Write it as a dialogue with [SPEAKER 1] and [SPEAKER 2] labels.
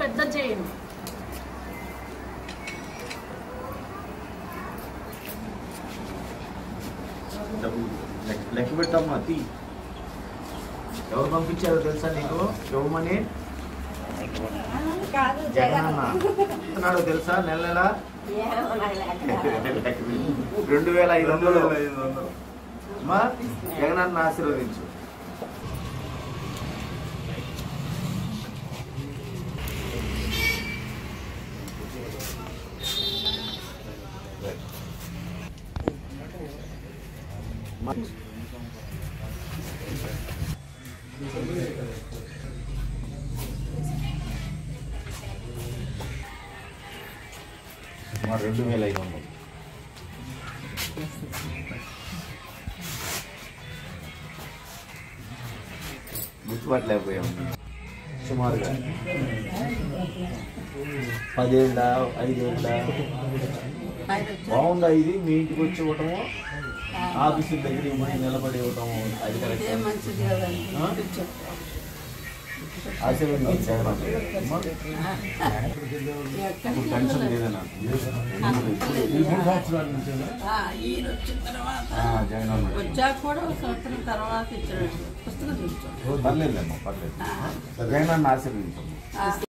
[SPEAKER 1] పెద్ద చేయండి
[SPEAKER 2] డబ్బులు లెక్క- లెక్క పెట్టమ్మా తీ ఎవరు పంపించారో తెలుసా నీకు ఇవ్వమని
[SPEAKER 3] కాదు
[SPEAKER 2] జగనన్న ఇస్తున్నాడో తెలుసా నెల నెల రెండు వేల ఐదు వందలు అమ్మా జగనన్న ఆశీర్వదించు మా రెండు వేల ఐదు వందలు గుర్తుపట్టలేకపోయాము సుమారుగా పదేళ్ళ ఐదేళ్ళ బాగుందా ఇది మీ ఇంటికి వచ్చి ఇవ్వటము ఆఫీసు దగ్గర ఇవ్వమని నిలబడి ఇవ్వటము అది కరెక్ట్
[SPEAKER 3] మంచిది కదండి
[SPEAKER 2] ఆ? ఆశీర్వదించండి జగన్ అమ్మ. ఇప్పుడు టెన్షన్ లేదన్నా
[SPEAKER 3] ఆ, ఈయన వచ్చిన తర్వాత
[SPEAKER 2] ఆ, జగన్ అన్న
[SPEAKER 3] వచ్చాక కూడా ఒక సంవత్సరం తర్వాత ఇచ్చాడు పుస్తకం చూపించాడు
[SPEAKER 2] పర్లేదులేమ్మా పర్లేదు జగన్ అన్న ఆశీర్వదించండి
[SPEAKER 3] ఆ,